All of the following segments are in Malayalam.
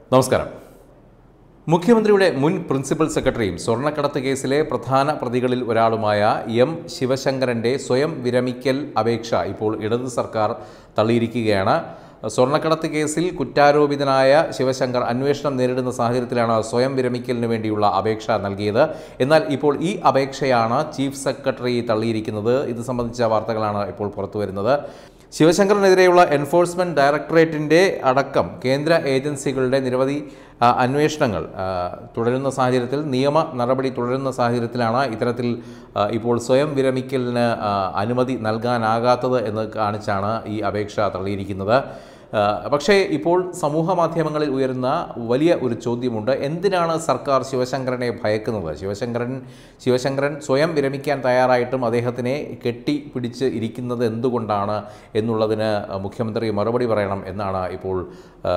നമസ്കാരം മുഖ്യമന്ത്രിയുടെ മുൻ പ്രിൻസിപ്പൽ സെക്രട്ടറിയും സ്വർണ്ണക്കടത്ത് കേസിലെ പ്രധാന പ്രതികളിൽ ഒരാളുമായ എം ശിവശങ്കരൻ്റെ സ്വയം വിരമിക്കൽ അപേക്ഷ ഇപ്പോൾ ഇടത് സർക്കാർ തള്ളിയിരിക്കുകയാണ് സ്വർണ്ണക്കടത്ത് കേസിൽ കുറ്റാരോപിതനായ ശിവശങ്കർ അന്വേഷണം നേരിടുന്ന സാഹചര്യത്തിലാണ് സ്വയം വിരമിക്കലിന് വേണ്ടിയുള്ള അപേക്ഷ നൽകിയത് എന്നാൽ ഇപ്പോൾ ഈ അപേക്ഷയാണ് ചീഫ് സെക്രട്ടറി തള്ളിയിരിക്കുന്നത് ഇത് സംബന്ധിച്ച വാർത്തകളാണ് ഇപ്പോൾ പുറത്തുവരുന്നത് ശിവശങ്കറിനെതിരെയുള്ള എൻഫോഴ്സ്മെന്റ് ഡയറക്ടറേറ്റിന്റെ അടക്കം കേന്ദ്ര ഏജൻസികളുടെ നിരവധി ആ, അന്വേഷണങ്ങൾ ആ, തുടരുന്ന സാഹചര്യത്തിൽ നിയമ നടപടി തുടരുന്ന സാഹചര്യത്തിലാണ് ഇത്തരത്തിൽ ആ, ഇപ്പോൾ സ്വയം വിരമിക്കലിന് ആ, അനുമതി നൽകാനാകാത്തത് എന്ന് കാണിച്ചാണ് ഈ അപേക്ഷ തള്ളിയിരിക്കുന്നത് ആ, പക്ഷേ ഇപ്പോൾ സമൂഹ മാധ്യമങ്ങളിൽ ഉയരുന്ന വലിയ ഒരു ചോദ്യമുണ്ട് എന്തിനാണ് സർക്കാർ ശിവശങ്കരനെ ഭയക്കുന്നത് ശിവശങ്കരൻ ശിവശങ്കരൻ സ്വയം വിരമിക്കാൻ തയ്യാറായിട്ടും അദ്ദേഹത്തിനെ കെട്ടിപ്പിടിച്ച് ഇരിക്കുന്നത് എന്തുകൊണ്ടാണ് എന്നുള്ളതിന് മുഖ്യമന്ത്രി മറുപടി പറയണം എന്നാണ് ഇപ്പോൾ ആ,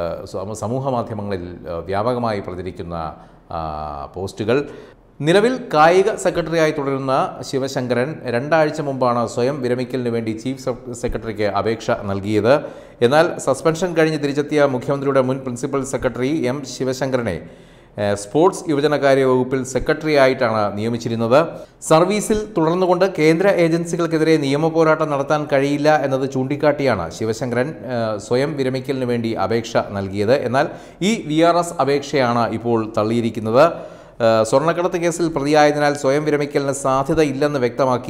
സമ- സമൂഹ മാധ്യമങ്ങളിൽ ആ, വ്യാപകമായി പ്രചരിക്കുന്ന ആ, പോസ്റ്റുകൾ നിലവിൽ കായിക സെക്രട്ടറിയായി തുടരുന്ന ശിവശങ്കരൻ രണ്ടാഴ്ച മുമ്പാണ് സ്വയം വിരമിക്കലിന് വേണ്ടി ചീഫ് സെക്- സെക്രട്ടറിക്ക് അപേക്ഷ നൽകിയത് എന്നാൽ സസ്പെൻഷൻ കഴിഞ്ഞ് തിരിച്ചെത്തിയ മുഖ്യമന്ത്രിയുടെ മുൻ പ്രിൻസിപ്പൽ സെക്രട്ടറി എം ശിവശങ്കരനെ ഏഹ്, സ്പോർട്സ് യുവജനകാര്യ വകുപ്പിൽ സെക്രട്ടറി ആയിട്ടാണ് നിയമിച്ചിരുന്നത് സർവീസിൽ തുടർന്നുകൊണ്ട് കേന്ദ്ര ഏജൻസികൾക്കെതിരെ നിയമപോരാട്ടം നടത്താൻ കഴിയില്ല എന്നത് ചൂണ്ടിക്കാട്ടിയാണ് ശിവശങ്കരൻ ഏഹ്, സ്വയം വിരമിക്കലിന് വേണ്ടി അപേക്ഷ നൽകിയത് എന്നാൽ ഈ വി അപേക്ഷയാണ് ഇപ്പോൾ തള്ളിയിരിക്കുന്നത് ഏഹ് സ്വർണ്ണക്കടത്ത് കേസിൽ പ്രതിയായതിനാൽ സ്വയം വിരമിക്കലിന് സാധ്യതയില്ലെന്ന് വ്യക്തമാക്കി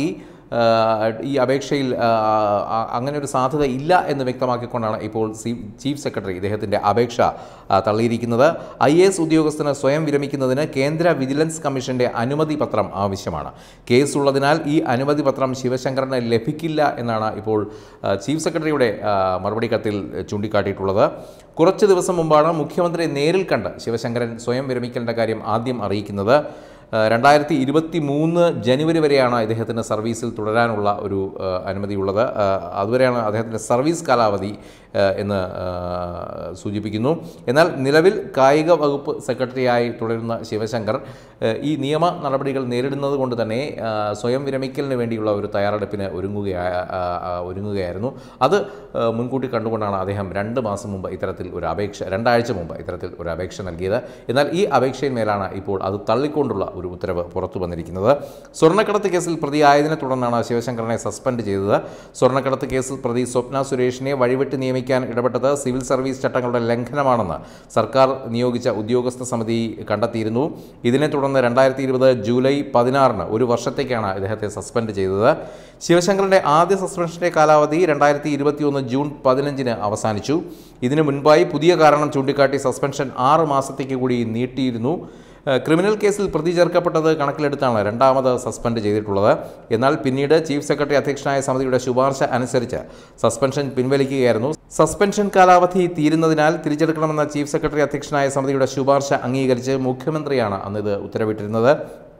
ഏഹ് ഈ അപേക്ഷയിൽ ആഹ് ആ- അങ്ങനെ ഒരു സാധ്യത ഇല്ല എന്ന് വ്യക്തമാക്കിക്കൊണ്ടാണ് ഇപ്പോൾ സി ചീഫ് സെക്രട്ടറി ഇദ്ദേഹത്തിൻ്റെ അപേക്ഷ ആഹ് തള്ളിയിരിക്കുന്നത് ഐ എ എസ് ഉദ്യോഗസ്ഥന് സ്വയം വിരമിക്കുന്നതിന് കേന്ദ്ര വിജിലൻസ് കമ്മീഷന്റെ അനുമതി പത്രം ആവശ്യമാണ് കേസുള്ളതിനാൽ ഈ അനുമതി പത്രം ശിവശങ്കറിന് ലഭിക്കില്ല എന്നാണ് ഇപ്പോൾ ആഹ് ചീഫ് സെക്രട്ടറിയുടെ ആഹ് മറുപടി കത്തിൽ ചൂണ്ടിക്കാട്ടിയിട്ടുള്ളത് കുറച്ച് ദിവസം മുമ്പാണ് മുഖ്യമന്ത്രി നേരിൽ കണ്ട് ശിവശങ്കരൻ സ്വയം വിരമിക്കലിൻ്റെ കാര്യം ആദ്യം അറിയിക്കുന്നത് ഏഹ് രണ്ടായിരത്തി ഇരുപത്തി മൂന്ന് ജനുവരി വരെയാണ് ഇദ്ദേഹത്തിന് സർവീസിൽ തുടരാനുള്ള ഒരു ഏഹ് അനുമതിയുള്ളത് ഏഹ് അതുവരെയാണ് അദ്ദേഹത്തിൻ്റെ സർവീസ് കാലാവധി ഏഹ് എന്ന് ഏഹ് സൂചിപ്പിക്കുന്നു എന്നാൽ നിലവിൽ കായിക വകുപ്പ് സെക്രട്ടറിയായി തുടരുന്ന ശിവശങ്കർ ഏഹ് ഈ നിയമ നടപടികൾ നേരിടുന്നത് കൊണ്ട് തന്നെ ഏഹ് സ്വയം വിരമിക്കലിന് വേണ്ടിയുള്ള ഒരു തയ്യാറെടുപ്പിന് ഒരുങ്ങുകയാ ആ, ആ, ഒരുങ്ങുകയായിരുന്നു അത് ഏഹ് മുൻകൂട്ടി കണ്ടുകൊണ്ടാണ് അദ്ദേഹം രണ്ട് മാസം മുമ്പ് ഇത്തരത്തിൽ ഒരു അപേക്ഷ രണ്ടാഴ്ച മുമ്പ് ഇത്തരത്തിൽ ഒരു അപേക്ഷ നൽകിയത് എന്നാൽ ഈ അപേക്ഷയിന്മേലാണ് ഇപ്പോൾ അത് തള്ളിക്കൊണ്ടുള്ള ഒരു ഉത്തരവ് പുറത്തു വന്നിരിക്കുന്നത് സ്വർണ്ണക്കടത്ത് കേസിൽ പ്രതിയായതിനെ തുടർന്നാണ് ശിവശങ്കരനെ സസ്പെൻഡ് ചെയ്തത് സ്വർണ്ണക്കടത്ത് കേസിൽ പ്രതി സ്വപ്ന സുരേഷിനെ വഴിവിട്ട് നിയമിക്കാൻ ഇടപെട്ടത് സിവിൽ സർവീസ് ചട്ടങ്ങളുടെ ലംഘനമാണെന്ന് സർക്കാർ നിയോഗിച്ച ഉദ്യോഗസ്ഥ സമിതി കണ്ടെത്തിയിരുന്നു ഇതിനെ തുടർന്ന് രണ്ടായിരത്തി ഇരുപത് ജൂലൈ പതിനാറിന് ഒരു വർഷത്തേക്കാണ് ഇദ്ദേഹത്തെ സസ്പെൻഡ് ചെയ്തത് ശിവശങ്കറിന്റെ ആദ്യ സസ്പെൻഷന്റെ കാലാവധി രണ്ടായിരത്തി ഇരുപത്തിയൊന്ന് ജൂൺ പതിനഞ്ചിന് അവസാനിച്ചു ഇതിനു മുൻപായി പുതിയ കാരണം ചൂണ്ടിക്കാട്ടി സസ്പെൻഷൻ ആറ് മാസത്തേക്ക് കൂടി നീട്ടിയിരുന്നു ഏഹ് ക്രിമിനൽ കേസിൽ പ്രതി ചേർക്കപ്പെട്ടത് കണക്കിലെടുത്താണ് രണ്ടാമത് സസ്പെൻഡ് ചെയ്തിട്ടുള്ളത് എന്നാൽ പിന്നീട് ചീഫ് സെക്രട്ടറി അധ്യക്ഷനായ സമിതിയുടെ ശുപാർശ അനുസരിച്ച് സസ്പെൻഷൻ പിൻവലിക്കുകയായിരുന്നു സസ്പെൻഷൻ കാലാവധി തീരുന്നതിനാൽ തിരിച്ചെടുക്കണമെന്ന ചീഫ് സെക്രട്ടറി അധ്യക്ഷനായ സമിതിയുടെ ശുപാർശ അംഗീകരിച്ച് മുഖ്യമന്ത്രിയാണ് അന്നിത് ഉത്തരവിട്ടിരുന്നത്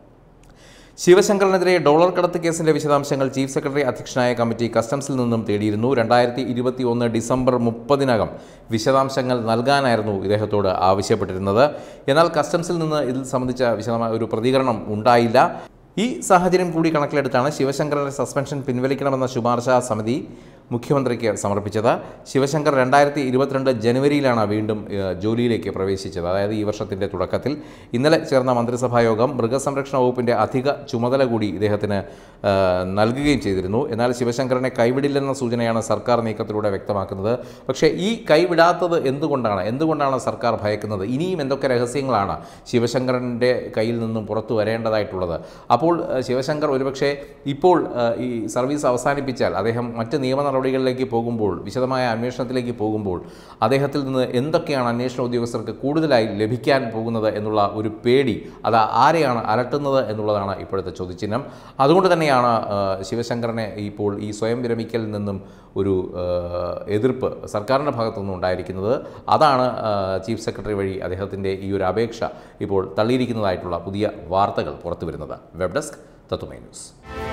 ശിവശങ്കറിനെതിരെ ഡോളർ കടത്ത് കേസിന്റെ വിശദാംശങ്ങൾ ചീഫ് സെക്രട്ടറി അധ്യക്ഷനായ കമ്മിറ്റി കസ്റ്റംസിൽ നിന്നും തേടിയിരുന്നു രണ്ടായിരത്തി ഇരുപത്തി ഒന്ന് ഡിസംബർ മുപ്പതിനകം വിശദാംശങ്ങൾ നൽകാനായിരുന്നു ഇദ്ദേഹത്തോട് ആവശ്യപ്പെട്ടിരുന്നത് എന്നാൽ കസ്റ്റംസിൽ നിന്ന് ഇതിൽ സംബന്ധിച്ച വിശദമായ ഒരു പ്രതികരണം ഉണ്ടായില്ല ഈ സാഹചര്യം കൂടി കണക്കിലെടുത്താണ് ശിവശങ്കറിന്റെ സസ്പെൻഷൻ പിൻവലിക്കണമെന്ന ശുപാർശ സമിതി മുഖ്യമന്ത്രിക്ക് സമർപ്പിച്ചത് ശിവശങ്കർ രണ്ടായിരത്തി ഇരുപത്തിരണ്ട് ജനുവരിയിലാണ് വീണ്ടും ഏഹ്, ജോലിയിലേക്ക് പ്രവേശിച്ചത് അതായത് ഈ വർഷത്തിൻ്റെ തുടക്കത്തിൽ ഇന്നലെ ചേർന്ന മന്ത്രിസഭാ യോഗം മൃഗസംരക്ഷണ വകുപ്പിൻ്റെ അധിക ചുമതല കൂടി ഇദ്ദേഹത്തിന് ഏഹ്, നൽകുകയും ചെയ്തിരുന്നു എന്നാൽ ശിവശങ്കരനെ കൈവിടില്ലെന്ന സൂചനയാണ് സർക്കാർ നീക്കത്തിലൂടെ വ്യക്തമാക്കുന്നത് പക്ഷേ ഈ കൈവിടാത്തത് എന്തുകൊണ്ടാണ് എന്തുകൊണ്ടാണ് സർക്കാർ ഭയക്കുന്നത് ഇനിയും എന്തൊക്കെ രഹസ്യങ്ങളാണ് ശിവശങ്കരൻ്റെ കയ്യിൽ നിന്നും പുറത്തു വരേണ്ടതായിട്ടുള്ളത് അപ്പോൾ ഏഹ്, ശിവശങ്കർ ഒരുപക്ഷെ ഇപ്പോൾ ഏഹ്, ഈ സർവീസ് അവസാനിപ്പിച്ചാൽ അദ്ദേഹം മറ്റ് നിയമ നടപടികളിലേക്ക് പോകുമ്പോൾ വിശദമായ അന്വേഷണത്തിലേക്ക് പോകുമ്പോൾ അദ്ദേഹത്തിൽ നിന്ന് എന്തൊക്കെയാണ് അന്വേഷണ ഉദ്യോഗസ്ഥർക്ക് കൂടുതലായി ലഭിക്കാൻ പോകുന്നത് എന്നുള്ള ഒരു പേടി അത് ആരെയാണ് അലട്ടുന്നത് എന്നുള്ളതാണ് ഇപ്പോഴത്തെ ചോദ്യചിഹ്നം അതുകൊണ്ട് തന്നെയാണ് ഏഹ്, ശിവശങ്കറിനെ ഇപ്പോൾ ഈ സ്വയം വിരമിക്കലിൽ നിന്നും ഒരു ഏഹ്, എതിർപ്പ് സർക്കാരിൻ്റെ ഭാഗത്തുനിന്നും ഉണ്ടായിരിക്കുന്നത് അതാണ് ഏഹ്, ചീഫ് സെക്രട്ടറി വഴി അദ്ദേഹത്തിൻ്റെ ഈ ഒരു അപേക്ഷ ഇപ്പോൾ തള്ളിയിരിക്കുന്നതായിട്ടുള്ള പുതിയ വാർത്തകൾ പുറത്തു വരുന്നത് വെബ് ഡെസ്ക് തത്തുമൈ ന്യൂസ്